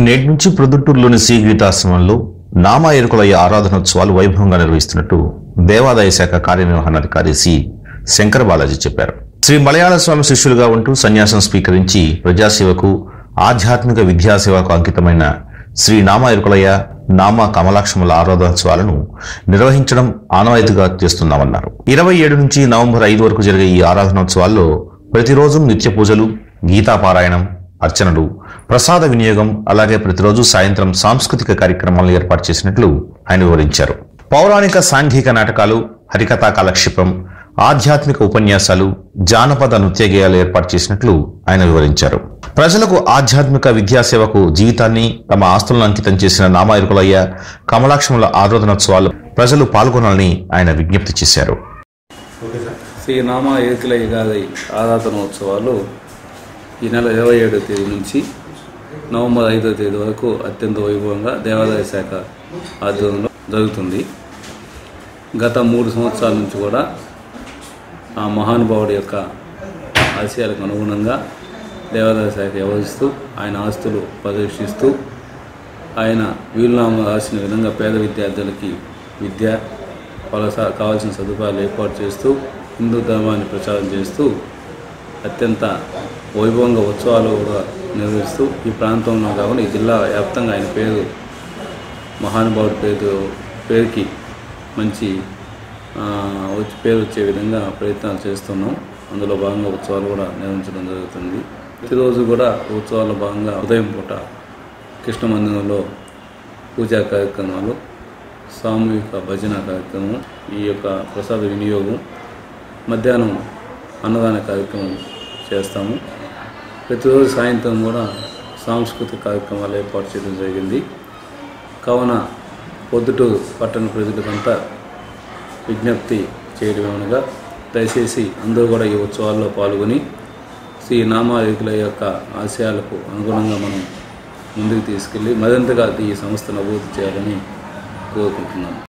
నేటి నుంచి ప్రొద్దుటూరులోని శ్రీ గీతాశ్రమంలో నామా ఎరుకులయ్య ఆరాధనోత్సవాలు వైభవంగా నిర్వహిస్తున్నట్టు దేవాదాయ శాఖ కార్యనిర్వహణాధికారి సి శంకర బాలాజీ చెప్పారు శ్రీ మలయాళ స్వామి శిష్యులుగా ఉంటూ సన్యాసం స్వీకరించి ప్రజాసేవకు ఆధ్యాత్మిక విద్యాసేవకు అంకితమైన శ్రీ నామా ఎరుకులయ్య నామా కమలాక్షముల ఆరాధనోత్సవాలను నిర్వహించడం ఆనవాయితీగా చేస్తున్నామన్నారు ఇరవై ఏడు నుంచి నవంబర్ ఐదు వరకు జరిగే ఈ ఆరాధనోత్సవాల్లో ప్రతిరోజు నిత్య పూజలు గీతాపారాయణం అర్చనలు ప్రసాద వినియోగం అలాగే ప్రతిరోజు సాయంత్రం సాంస్కృతిక కార్యక్రమాలను ఏర్పాటు చేసినట్లు ఆయన వివరించారు పౌరాణిక సాంఘిక నాటకాలు హరికథా కాలక్షేపం ఆధ్యాత్మిక ఉపన్యాసాలు జానపద నృత్య గేయాలు ఏర్పాటు చేసినట్లు ఆయన వివరించారు ప్రజలకు ఆధ్యాత్మిక విద్యాసేవకు జీవితాన్ని తమ ఆస్తులను అంకితం చేసిన నామాయరుకులయ్య కమలాక్షముల ఆరాధనోత్సవాలు ప్రజలు పాల్గొనాలని ఆయన విజ్ఞప్తి చేశారు శ్రీ నామ ఏకలయ్య గారి ఆరాధనోత్సవాలు ఈ నెల ఇరవై ఏడో తేదీ నుంచి నవంబర్ ఐదో తేదీ వరకు అత్యంత వైభవంగా దేవాదాయ శాఖ ఆధ్వర్యంలో జరుగుతుంది గత మూడు సంవత్సరాల నుంచి కూడా ఆ మహానుభావుడి యొక్క ఆశయాలకు అనుగుణంగా దేవాదాయ శాఖ వ్యవహరిస్తూ ఆయన ఆస్తులు పరిరక్షిస్తూ ఆయన వీలునామా రాసిన విధంగా పేద విద్యార్థులకి విద్య వాళ్ళ స- కావాల్సిన సదుపాయాలు ఏర్పాటు చేస్తూ హిందూ ధర్మాన్ని ప్రచారం చేస్తూ అత్యంత వైభవంగా ఉత్సవాలు కూడా నిర్వహిస్తూ ఈ ప్రాంతంలో కాకుండా ఈ జిల్లా వ్యాప్తంగా ఆయన పేరు మహానుభావుడి పేరు పేరుకి మంచి ఆ, వచ్చి పేరు వచ్చే విధంగా ప్రయత్నాలు చేస్తున్నాం అందులో భాగంగా ఉత్సవాలు కూడా నిర్వహించడం జరుగుతుంది ప్రతిరోజు కూడా ఉత్సవాల్లో భాగంగా ఉదయం పూట కృష్ణ మందిరంలో పూజా కార్యక్రమాలు సామూహిక భజన కార్యక్రమం ఈ యొక్క ప్రసాద వినియోగం మధ్యాహ్నం అన్నదాన కార్యక్రమం చేస్తాము ప్రతిరోజు సాయంత్రం కూడా సాంస్కృతిక కార్యక్రమాలు ఏర్పాటు చేయడం జరిగింది కావున పొద్దుటూరు పట్టణ ప్రజలకంతా విజ్ఞప్తి చేయడం ఏమనగా దయచేసి అందరూ కూడా ఈ ఉత్సవాల్లో పాల్గొని శ్రీ నామాయుకుల యొక్క ఆశయాలకు అనుగుణంగా మనం ముందుకు తీసుకెళ్ళి మరింతగా ఈ సంస్థను అభివృద్ధి చేయాలని కోరుకుంటున్నాను